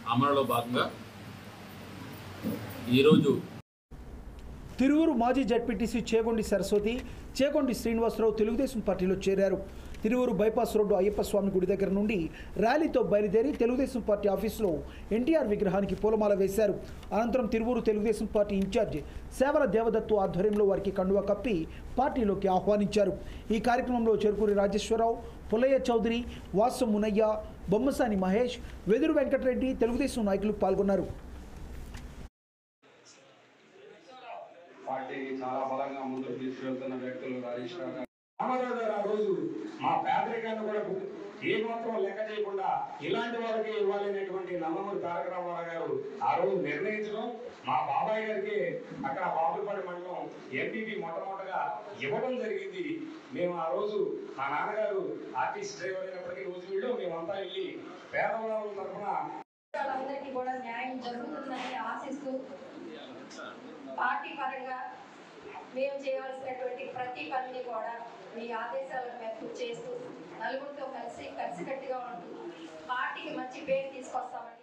అమలులో భాగంగా ఈరోజు తిరువురు మాజీ జడ్పీటీసీ చేగొండి సరస్వతి చేగొండి శ్రీనివాసరావు తెలుగుదేశం పార్టీలో చేరారు తిరువురు బైపాస్ రోడ్డు అయ్యప్ప స్వామి గుడి దగ్గర నుండి ర్యాలీతో బయలుదేరి తెలుగుదేశం పార్టీ ఆఫీసులో ఎన్టీఆర్ విగ్రహానికి పూలమాల వేశారు అనంతరం తిరువురు తెలుగుదేశం పార్టీ ఇన్ఛార్జ్ సేవల దేవదత్తు ఆధ్వర్యంలో వారికి కండువా కప్పి పార్టీలోకి ఆహ్వానించారు ఈ కార్యక్రమంలో చెరుకూరి రాజేశ్వరరావు పుల్లయ్య చౌదరి వాసు మునయ్య బొమ్మసాని మహేష్ వెదురు వెంకటరెడ్డి తెలుగుదేశం నాయకులు పాల్గొన్నారు పార్టీని చాలా బలంగా ముందుకు తీసుకెళ్తున్న వ్యక్తులు రాజేష్ రావు గారు. రామారావు గారు ఆ రోజు మా పేదరికాన్ని కూడా ఏ మాత్రం లెక్క చేయకుండా ఇలాంటి వాళ్ళకి ఇవ్వాలనేటువంటి నందమూరి తారక రామారావు గారు ఆ రోజు నిర్ణయించడం మా బాబాయ్ గారికి అక్కడ బాబులపాడి మండలం ఎంపీపీ మొట్టమొదటగా ఇవ్వడం జరిగింది మేము ఆ రోజు మా నాన్నగారు ఆర్టీసీ డ్రైవర్ అయినప్పటికీ రోజు వీళ్ళు మేమంతా వెళ్ళి పేదవాళ్ళ తరఫున వాళ్ళందరికీ కూడా న్యాయం జరుగుతుందని ఆశిస్తూ పార్టీ పరంగా మేము చేయవలసినటువంటి ప్రతి పనిని కూడా మీ ఆదేశాల మేరకు చేస్తూ నలుగురితో కలిసి కలిసికట్టుగా ఉంటూ పార్టీకి మంచి పేరు తీసుకొస్తామని